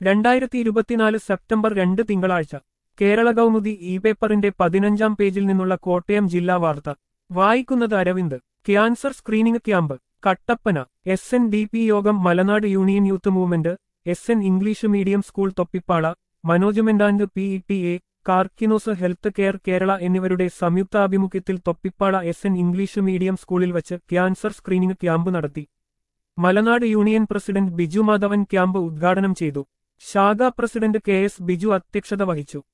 രണ്ടായിരത്തി ഇരുപത്തിനാല് സെപ്റ്റംബർ രണ്ട് തിങ്കളാഴ്ച കേരള കൗമുദി ഇ പേപ്പറിന്റെ പതിനഞ്ചാം പേജിൽ നിന്നുള്ള കോട്ടയം ജില്ലാ വാർത്ത വായിക്കുന്നത് Aravind cancer screening camp Kattappana S N D P യോഗം മലനാട് union youth movement S N English medium school തൊപ്പിപ്പാള മനോജ്മെന്റ് and P E T A Karkinos health care Kerala എന്നിവരുടെ സംയുക്താഭിമുഖ്യത്തിൽ തൊപ്പിപ്പാള എസ് എൻ ഇംഗ്ലീഷ് മീഡിയം സ്കൂളിൽ വച്ച് ക്യാൻസർ സ്ക്രീനിംഗ് ക്യാമ്പ് നടത്തി മലനാട് union president Biju Madhavan camp ഉദ്ഘാടനം ചെയ്തു ശാഖാ president K S Biju അധ്യക്ഷത വഹിച്ചു